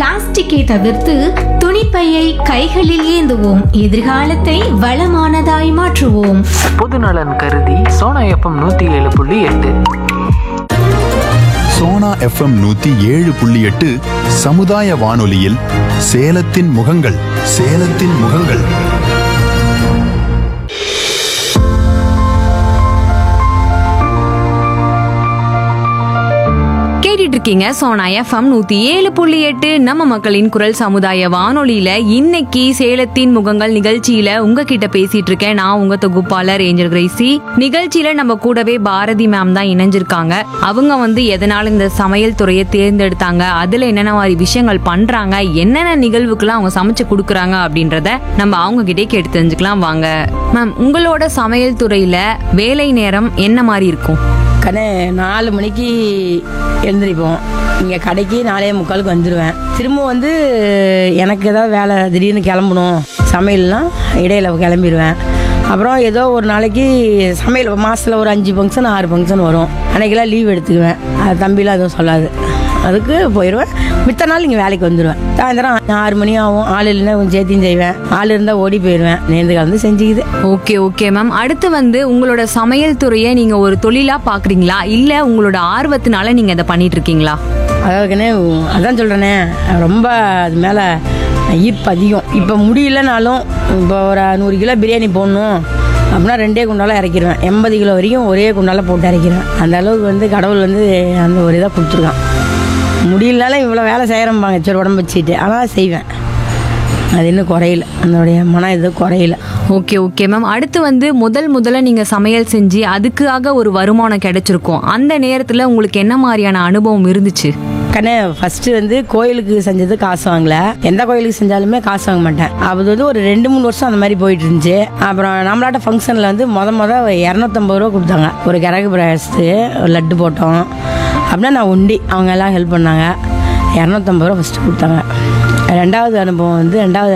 பிளாஸ்டிக்கை தவிர்த்து துணிப்பையை கைகளில் ஏந்துவோம் எதிர்காலத்தை வளமானதாய் மாற்றுவோம் பொதுநலன் கருதி சோனா எஃப்எம் நூற்றி ஏழு புள்ளி எட்டு சோனா எஃப்எம் நூத்தி ஏழு புள்ளி எட்டு சமுதாய வானொலியில் சேலத்தின் முகங்கள் சேலத்தின் முகங்கள் கேட்டுட்டு இருக்கீங்க சோனா எஃப்எம் நூத்தி ஏழு புள்ளி எட்டு நம்ம மக்களின் குரல் சமுதாய வானொலியில இன்னைக்கு சேலத்தின் முகங்கள் நிகழ்ச்சியில உங்ககிட்ட பேசிட்டு இருக்கேன் நான் உங்க தொகுப்பாளர் ஏஞ்சல் கிரேசி நிகழ்ச்சியில நம்ம கூடவே பாரதி மேம் தான் இணைஞ்சிருக்காங்க அவங்க வந்து எதனால இந்த சமையல் துறையை தேர்ந்தெடுத்தாங்க அதுல என்னென்ன மாதிரி விஷயங்கள் பண்றாங்க என்னென்ன நிகழ்வுக்கெல்லாம் அவங்க சமைச்சு கொடுக்குறாங்க அப்படின்றத நம்ம அவங்க கிட்டே கேட்டு தெரிஞ்சுக்கலாம் வாங்க மேம் உங்களோட சமையல் துறையில வேலை நேரம் என்ன மாதிரி இருக்கும் கண்ணே நாலு மணிக்கு எழுந்திரிப்போம் இங்கே கடைக்கு நாலே முக்காலுக்கு வந்துடுவேன் திரும்ப வந்து எனக்கு ஏதாவது வேலை திடீர்னு கிளம்பணும் சமையல்னால் இடையில கிளம்பிடுவேன் அப்புறம் ஏதோ ஒரு நாளைக்கு சமையல் மாதத்தில் ஒரு அஞ்சு ஃபங்க்ஷன் ஆறு ஃபங்க்ஷன் வரும் அன்னைக்கெல்லாம் லீவ் எடுத்துக்குவேன் அது தம்பிலாம் எதுவும் சொல்லாது அதுக்கு போயிடுவேன் மித்த நாள் இங்கே வேலைக்கு வந்துடுவேன் சாயந்தரம் ஆறு மணி ஆகும் ஆள் இல்லைன்னா கொஞ்சம் சேர்த்தியும் செய்வேன் ஆள் இருந்தால் ஓடி போயிடுவேன் நேர்ந்து கலந்து செஞ்சுக்குது ஓகே ஓகே மேம் அடுத்து வந்து உங்களோட சமையல் துறையை நீங்க ஒரு தொழிலா பாக்குறீங்களா இல்ல உங்களோட ஆர்வத்தினால நீங்க இதை பண்ணிட்டு இருக்கீங்களா அதாவதுக்குனே அதான் சொல்கிறேனே ரொம்ப அது மேலே ஈர்ப்பு அதிகம் இப்போ முடியலனாலும் இப்போ ஒரு நூறு கிலோ பிரியாணி போடணும் அப்படின்னா ரெண்டே குண்டால இறக்கிடுவேன் எண்பது கிலோ வரைக்கும் ஒரே குண்டால போட்டு இறக்கிடுவேன் அந்த அளவுக்கு வந்து கடவுள் வந்து அந்த ஒரு இதாக கொடுத்துருக்கான் முடியலனாலும் இவ்வளோ வேலை செய்கிறம்பாங்க சரி உடம்பு வச்சுட்டு ஆனால் செய்வேன் அது இன்னும் குறையல அதனுடைய மன இது குறையல ஓகே ஓகே மேம் அடுத்து வந்து முதல் முதல்ல நீங்க சமையல் செஞ்சு அதுக்காக ஒரு வருமானம் கிடைச்சிருக்கும் அந்த நேரத்துல உங்களுக்கு என்ன மாதிரியான அனுபவம் இருந்துச்சு கண்ணே ஃபர்ஸ்ட் வந்து கோயிலுக்கு செஞ்சது காசு வாங்கல எந்த கோயிலுக்கு செஞ்சாலுமே காசு வாங்க மாட்டேன் அது வந்து ஒரு ரெண்டு மூணு வருஷம் அந்த மாதிரி போயிட்டு இருந்துச்சு அப்புறம் நம்மளாட்ட ஃபங்க்ஷனில் வந்து முத முத இரநூத்தம்பது ரூபா கொடுத்தாங்க ஒரு கிழக்கு பிரயாசத்து லட்டு போட்டோம் அப்படின்னா நான் உண்டி அவங்க எல்லாம் ஹெல்ப் பண்ணாங்க இரநூத்தம்பது ரூபா ஃபஸ்ட்டு கொடுத்தாங்க ரெண்டாவது அனுபவம் வந்து ரெண்டாவது